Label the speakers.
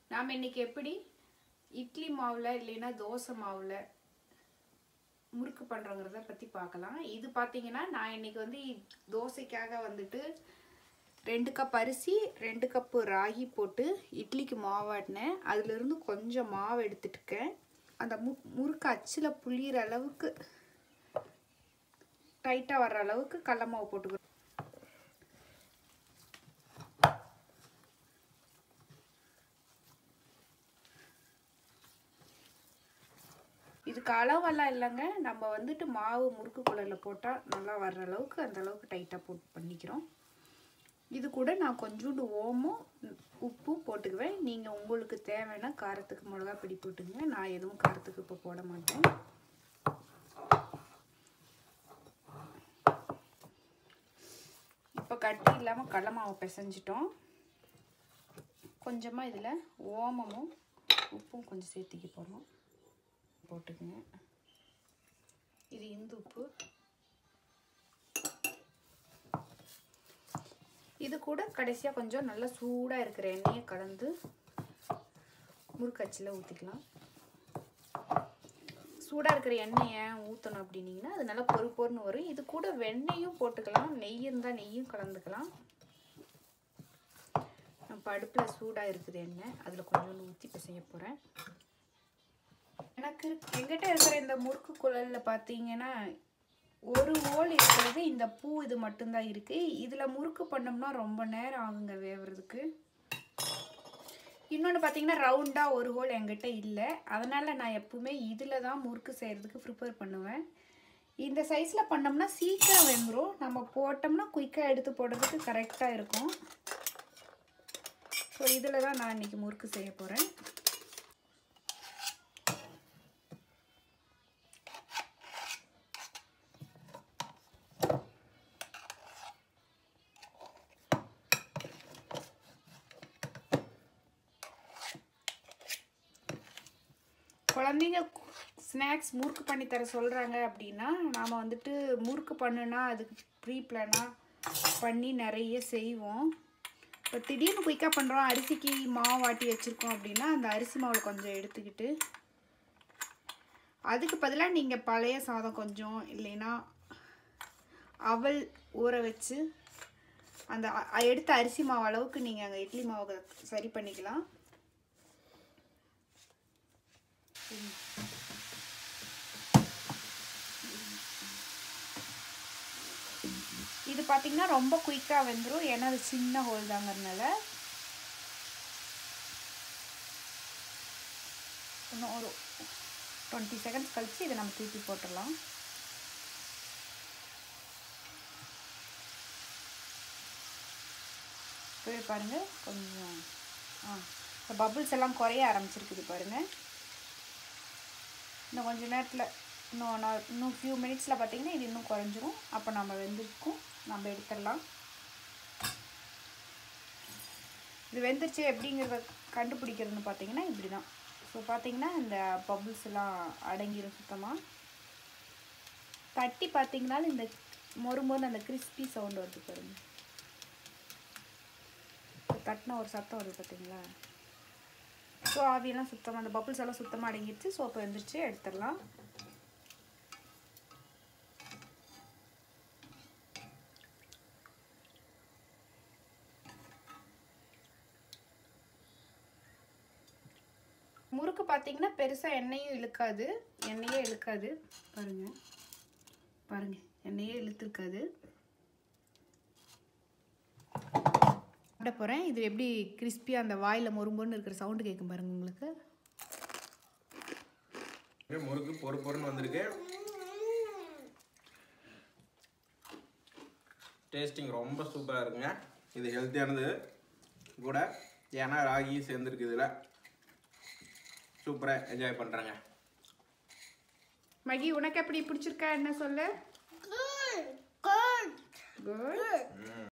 Speaker 1: நாம் இன்னைக்கு எப்படி இட்லி மாவில் இல்லைன்னா தோசை மாவில் முறுக்கு பண்ணுறோங்கிறத பற்றி பார்க்கலாம் இது பார்த்தீங்கன்னா நான் இன்னைக்கு வந்து தோசைக்காக வந்துட்டு ரெண்டு கப் அரிசி ரெண்டு கப்பு ராகி போட்டு இட்லிக்கு மாவாட்டினேன் அதுலேருந்து கொஞ்சம் மாவு எடுத்துட்டுக்கேன் அந்த மு முறுக்கு அச்சில் புளியிற அளவுக்கு டைட்டாக வர்ற அளவுக்கு கடல மாவு போட்டுக்கிறோம் இதுக்கு அளவெல்லாம் இல்லைங்க நம்ம வந்துட்டு மாவு முறுக்கு குழலில் போட்டால் நல்லா வர்ற அளவுக்கு அந்த அளவுக்கு டைட்டாக போட்டு பண்ணிக்கிறோம் இது கூட நான் கொஞ்சோண்டு ஓமும் உப்பும் போட்டுக்குவேன் நீங்கள் உங்களுக்கு தேவைன்னா காரத்துக்கு மிளகா பிடி போட்டுங்க நான் எதுவும் காரத்துக்கு இப்போ போட மாட்டேன் இப்போ கட்டி இல்லாமல் கடல மாவு பிசைஞ்சிட்டோம் கொஞ்சமாக இதில் ஓமமும் உப்பும் கொஞ்சம் சேர்த்திக்க போகிறோம் போட்டுக்குங்க இது இந்து உப்பு இது கூட கடைசியாக கொஞ்சம் நல்லா சூடாக இருக்கிற எண்ணெயை கலந்து முறுக்கச்சில் ஊற்றிக்கலாம் சூடாக இருக்கிற எண்ணெயை ஊற்றணும் அப்படின்னீங்கன்னா அது நல்லா பொறு பொறுன்னு வரும் இது கூட வெண்ணெயும் போட்டுக்கலாம் நெய் இருந்தால் நெய்யும் கலந்துக்கலாம் நம்ம அடுப்பில் சூடாக இருக்குது எண்ணெய் அதில் கொஞ்சோண்டு ஊற்றி இப்போ செய்ய போகிறேன் எனக்கு எங்கிட்ட இருக்கிற இந்த முறுக்கு குழலில் பார்த்தீங்கன்னா ஒரு ஓல் இருக்கிறது இந்த பூ இது மட்டும்தான் இருக்குது இதில் முறுக்கு பண்ணோம்னா ரொம்ப நேரம் ஆகுங்க வேவுறதுக்கு இன்னொன்று பார்த்தீங்கன்னா ரவுண்டாக ஒரு ஹோல் என்கிட்ட இல்லை அதனால் நான் எப்பவுமே இதில் தான் முறுக்கு செய்கிறதுக்கு ப்ரிப்பேர் பண்ணுவேன் இந்த சைஸில் பண்ணோம்னா சீக்கிரம் வெந்துடும் நம்ம போட்டோம்னா குயிக்காக எடுத்து போடுறதுக்கு கரெக்டாக இருக்கும் ஸோ இதில் தான் நான் இன்றைக்கி முறுக்கு செய்ய போகிறேன் குழந்தைங்க ஸ்நாக்ஸ் முறுக்கு பண்ணி தர சொல்கிறாங்க அப்படின்னா நாம் வந்துட்டு முறுக்கு பண்ணுனா அதுக்கு ப்ரீ பிளானாக பண்ணி நிறைய செய்வோம் இப்போ திடீர்னு குயிக்காக பண்ணுறோம் அரிசிக்கு மாவு ஆட்டி வச்சுருக்கோம் அப்படின்னா அந்த அரிசி மாவில் கொஞ்சம் எடுத்துக்கிட்டு அதுக்கு பதிலாக நீங்கள் பழைய சாதம் கொஞ்சம் இல்லைன்னா அவல் ஊற வச்சு அந்த அ- எடுத்த அரிசி மாவு அளவுக்கு நீங்கள் அங்கே இட்லி மாவை சரி பண்ணிக்கலாம் இது பார்த்தீங்கன்னா ரொம்ப குயிக்காக வெந்துடும் ஏன்னா அது சின்ன ஹோல் தாங்கிறதுனால இன்னும் ஒரு டுவெண்ட்டி செகண்ட்ஸ் கழிச்சு இதை நம்ம தூக்கி போட்டுடலாம் இப்போவே பாருங்கள் கொஞ்சம் ஆ இந்த பபுள்ஸ் எல்லாம் குறைய ஆரம்பிச்சிருக்குது பாருங்கள் இன்னும் கொஞ்ச நேரத்தில் இன்னும் நான் இன்னும் ஃபியூ மினிட்ஸில் பார்த்தீங்கன்னா இது இன்னும் குறைஞ்சிரும் அப்போ நம்ம வெந்திருக்கும் நம்ம எடுத்துடலாம் இது வெந்துருச்சு எப்படிங்கிறத கண்டுபிடிக்கிறதுன்னு பார்த்தீங்கன்னா இப்படி தான் ஸோ பார்த்தீங்கன்னா இந்த பபுள்ஸ் எல்லாம் அடங்கிடும் சுத்தமாக தட்டி பார்த்தீங்கனாலும் இந்த மொறு மொறு அந்த கிறிஸ்பி சவுண்ட் வருது பாருங்க இப்ப தட்டின ஒரு சத்தம் வருது பார்த்தீங்களா ஸோ ஆவியெல்லாம் சுத்தமாக அந்த பபுள்ஸ் எல்லாம் சுத்தமாக அடங்கிடுச்சு ஸோ இப்போ வந்துருச்சு எடுத்துடலாம் முறுக்கு பார்த்தீங்கன்னா பெருசாக எண்ணெயும் இழுக்காது எண்ணெயே இழுக்காது பாருங்க பாருங்க எண்ணெயே இழுத்துருக்காது சாப்பிட போகிறேன் இது எப்படி கிறிஸ்பியாக அந்த வாயில் மொறும்பொன்னு இருக்கிற சவுண்டு கேட்கும் பாருங்க உங்களுக்கு
Speaker 2: அப்படியே முறுக்கு பொறு பொறுன்னு வந்திருக்கு டேஸ்டிங் ரொம்ப சூப்பராக இருக்குங்க இது ஹெல்த்தியானது கூட ஏன்னா ராகி சேர்ந்துருக்கு இதில் சூப்பராக என்ஜாய் பண்ணுறேங்க
Speaker 1: மகி உனக்கு எப்படி பிடிச்சிருக்கா என்ன சொல்லு
Speaker 3: Good. Good.
Speaker 1: குட்
Speaker 2: ம்